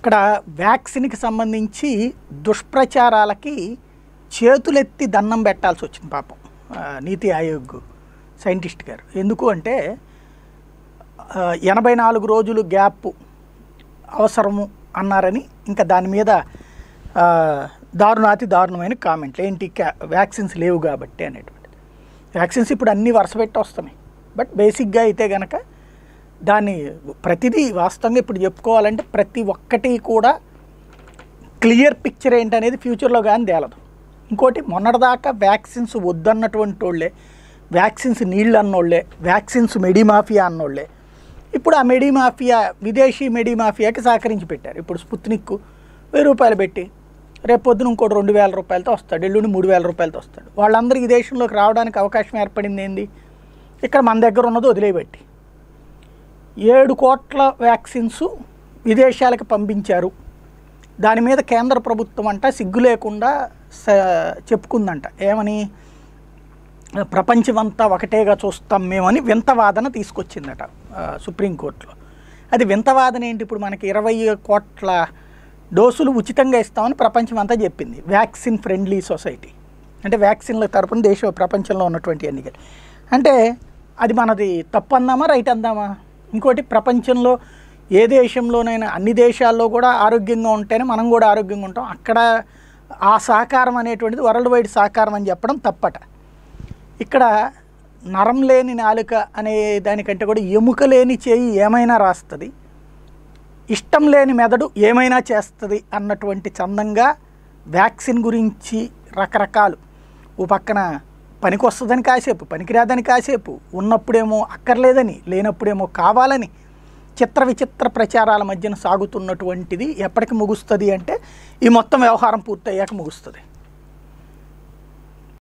ఇక్కడ వ్యాక్సిన్కి సంబంధించి దుష్ప్రచారాలకి చేతులెత్తి దండం పెట్టాల్సి వచ్చింది పాపం ఆ, నీతి ఆయోగ్ సైంటిస్ట్ గారు ఎందుకు అంటే ఆ, ఎనభై నాలుగు రోజులు గ్యాప్ అవసరము అన్నారని ఇంకా దాని మీద ఆ, దారుణాతి దారుణమైన కామెంట్లు ఏంటి క్యా- వ్యాక్సిన్స్ లేవు కాబట్టి అనేటువంటిది వ్యాక్సిన్స్ ఇప్పుడు అన్నీ వరుసపెట్టి వస్తున్నాయి బట్ బేసిక్గా అయితే గనక దాన్ని ప్రతిదీ వాస్తవంగా ఇప్పుడు చెప్పుకోవాలంటే ప్రతి ఒక్కటి కూడా క్లియర్ పిక్చర్ ఏంటనేది ఫ్యూచర్లో కానీ తేలదు ఇంకోటి మొన్నటిదాకా వ్యాక్సిన్స్ వద్దన్నటువంటి వాళ్ళే వ్యాక్సిన్స్ నీళ్ళు అన్నోళ్ళే వ్యాక్సిన్స్ మెడి మాఫియా అన్నోళ్ళే ఇప్పుడు ఆ మెడి మాఫియా విదేశీ మెడి మాఫియాకి సహకరించి పెట్టారు ఇప్పుడు స్పుత్నిక్ వెయ్యి రూపాయలు పెట్టి రేపు పొద్దున ఇంకోటి రెండు వేల రూపాయలతో వస్తాడు ఎల్లుండి మూడు వేల రూపాయలతో వస్తాడు వాళ్ళందరూ ఈ దేశంలోకి రావడానికి అవకాశం ఏర్పడింది ఏంది ఇక్కడ మన దగ్గర ఉన్నది వదిలేయబెట్టి ఏడు కోట్ల వ్యాక్సిన్స్ విదేశాలకు పంపించారు దాని మీద కేంద్ర ప్రభుత్వం అంట సిగ్గు లేకుండా స చెప్పుకుందంట ఏమని ప్రపంచమంతా ఒకటేగా చూస్తాం మేమని వింత వాదన తీసుకొచ్చిందట ఆ, సుప్రీంకోర్టులో అది వింత వాదన ఏంటి ఇప్పుడు మనకి ఇరవై కోట్ల డోసులు ఉచితంగా ఇస్తామని ప్రపంచం అంతా చెప్పింది వ్యాక్సిన్ ఫ్రెండ్లీ సొసైటీ అంటే వ్యాక్సిన్ల తరపున దేశ ప్రపంచంలో ఉన్నటువంటి ఎన్నికలు అంటే అది మనది తప్పు అందామా రైట్ అందామా ఇంకోటి ప్రపంచంలో ఏ దేశంలోనైనా అన్ని దేశాల్లో కూడా ఆరోగ్యంగా ఉంటేనే మనం కూడా ఆరోగ్యంగా ఉంటాం అక్కడ ఆ సహకారం అనేటువంటిది వరల్డ్ వైడ్ సహకారం అని చెప్పడం తప్పట ఇక్కడ నరం లేని నాలుక అనే దానికంటే కూడా ఎముక లేని చేయి ఏమైనా రాస్తుంది ఇష్టం లేని మెదడు ఏమైనా చేస్తుంది అన్నటువంటి చందంగా వ్యాక్సిన్ గురించి రకరకాలు ఓ పక్కన పనికి వస్తుందని కాసేపు పనికిరాదని కాసేపు ఉన్నప్పుడేమో అక్కర్లేదని లేనప్పుడేమో కావాలని చిత్ర విచిత్ర ప్రచారాల మధ్యన సాగుతున్నటువంటిది ఎప్పటికి ముగుస్తుంది అంటే ఈ మొత్తం వ్యవహారం పూర్తయ్యాక ముగుస్తుంది